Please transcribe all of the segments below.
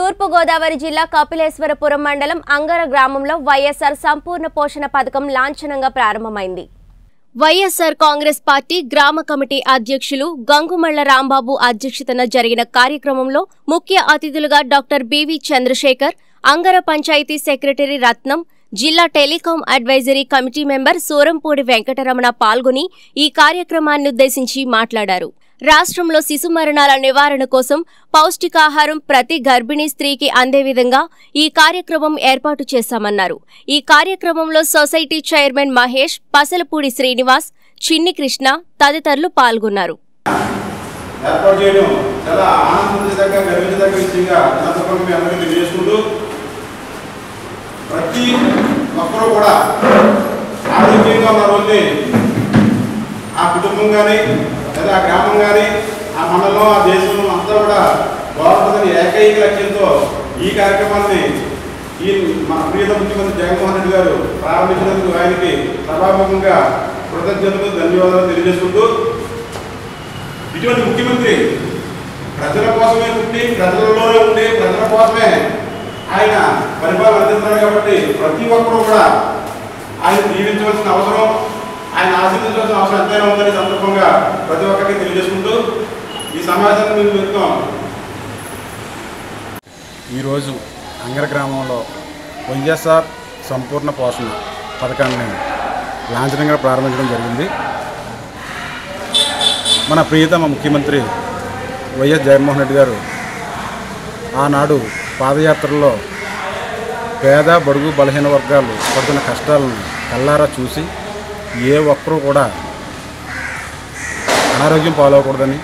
తూర్పుగోదావరి జిల్లా కపిలేశ్వరపురం మండలం అంగర గ్రామంలో వైఎస్ఆర్ సంపూర్ణ పోషణ పథకం లాంఛనంగా ప్రారంభమైంది వైఎస్ఆర్ కాంగ్రెస్ పార్టీ గ్రామ కమిటీ అధ్యక్షులు గంగుమళ్ల రాంబాబు అధ్యక్షతన జరిగిన కార్యక్రమంలో ముఖ్య అతిథులుగా doctor B V Chandrasekhar Angara panchayat secretary Ratnam జిల్లా telecom advisory committee member Surampudi Venkataramana పాల్గొని ఈ కార్యక్రమాన్నుద్దేశించి మాట్లాడారు రాష్ట్రంలో శిశు మరణాల నివారణ కోసం పౌష్టికాహారం ప్రతి గర్భిణీ స్త్రీకి అందే విధంగా ఈ కార్యక్రమం ఏర్పాటు చేశామన్నారు ఈ కార్యక్రమంలో సొసైటీ చైర్మన్ మహేష్ పసలపూడి శ్రీనివాస్ చిన్ని కృష్ణ తదితరులు పాల్గొన్నారు ఏర్పాటు చేయడం చాలా ఆనందించదగ్గ గర్వించదగ్గ విషయంగా నా తప్పకుండా మీ అందరికీ తెలియజేసుకుంటూ ప్రతి ఒక్కరూ కూడా ఆరోగ్యంగా ఉన్న రోజుని ఆ కుటుంబం కానీ లేదా ఆ గ్రామం కానీ ఆ మండలం ఆ దేశంలో అంతా కూడా బాగుంటుందని ఏకైక లక్ష్యంతో ఈ కార్యక్రమాన్ని ఈ మన ప్రియత ముఖ్యమంత్రి జగన్మోహన్ రెడ్డి గారు ప్రారంభించినందుకు ఆయనకి సభాముఖంగా కృతజ్ఞతలు ధన్యవాదాలు తెలియజేసుకుంటూ ఇటువంటి ముఖ్యమంత్రి ప్రజల కోసమే పుట్టి ప్రజలలోనే ఉండి ప్రజల కోసమే ఆయన పరిపాలన అందిస్తున్నారు కాబట్టి ప్రతి ఒక్కరూ కూడా ఆయన దీవించవలసిన అవసరం ఆయన ఆశీర్వదించవలసిన అవసరం ఎంతైనా ఉందని ఈ సందర్భంగా ప్రతి ఒక్కరికి తెలియజేసుకుంటూ ఈ సమావేశాన్ని మేము చెప్తాం ఈరోజు అంగర గ్రామంలో వైఎస్ఆర్ సంపూర్ణ పోషణ పథకాన్ని లాంఛనంగా ప్రారంభించడం జరిగింది మన ప్రియతమ ముఖ్యమంత్రి వైఎస్ జగన్మోహన్ రెడ్డి గారు ఆనాడు పాదయాత్రలో పేద బడుగు బలహీన వర్గాలు పడుతున్న కష్టాలను కల్లారా చూసి ఏ ఒక్కరూ కూడా అనారోగ్యం పాలవకూడదని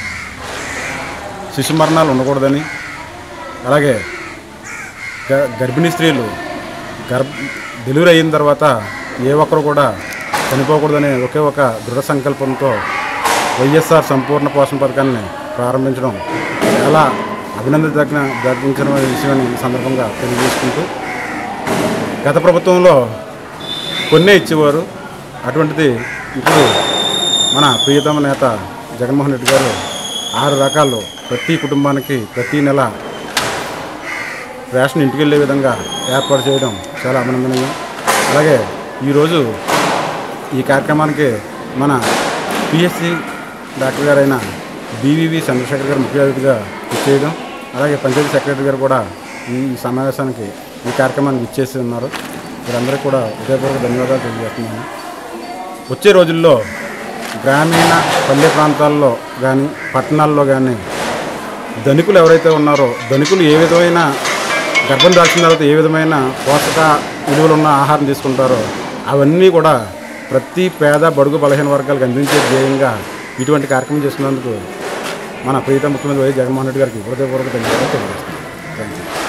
శిశు మరణాలు ఉండకూడదని అలాగే గ- గర్భిణీ స్త్రీలు గర్భ డెలివరీ అయిన తర్వాత ఏ ఒక్కరు కూడా చనిపోకూడదనే ఒకే ఒక దృఢ సంకల్పంతో వైఎస్ఆర్ సంపూర్ణ పోషణ పథకాన్ని ప్రారంభించడం చాలా అభినందించదగిన దగ్గించిన విషయాన్ని ఈ సందర్భంగా తెలియజేసుకుంటూ గత ప్రభుత్వంలో కొన్నే ఇచ్చేవారు అటువంటిది ఇప్పుడు మన ప్రియతమ నేత జగన్మోహన్ రెడ్డి గారు ఆరు రకాలు ప్రతి కుటుంబానికి ప్రతి నెల రేషన్ ఇంటికి వెళ్ళే విధంగా ఏర్పాటు చేయడం చాలా అభినందనీయం అలాగే ఈరోజు ఈ కార్యక్రమానికి మన పిఎస్సి డాక్టర్ గారైన బీవీవి చంద్రశేఖర్ గారు ముఖ్య అతిథిగా ఇచ్చేయడం అలాగే పంచాయతీ సెక్రటరీ గారు కూడా ఈ సమావేశానికి ఈ కార్యక్రమానికి ఇచ్చేసి ఉన్నారు వీరందరికీ కూడా హృదయపూర్వక ధన్యవాదాలు తెలియజేస్తున్నాను వచ్చే రోజుల్లో గ్రామీణ పల్లె ప్రాంతాల్లో కానీ పట్టణాల్లో కానీ ధనికులు ఎవరైతే ఉన్నారో ధనికులు ఏ విధమైన గర్భం దాల్చిన తర్వాత ఏ విధమైన పోషక విలువలు ఉన్న ఆహారం తీసుకుంటారో అవన్నీ కూడా ప్రతి పేద బడుగు బలహీన వర్గాలకు అందించే ధ్యేయంగా ఇటువంటి కార్యక్రమం చేస్తున్నందుకు మన ప్రీత ముఖ్యమంత్రి వైఎస్ జగన్మోహన్ రెడ్డి గారికి హృదయపూర్వక ధన్యవాదాలు తెలియజేస్తున్నాను థ్యాంక్ యూ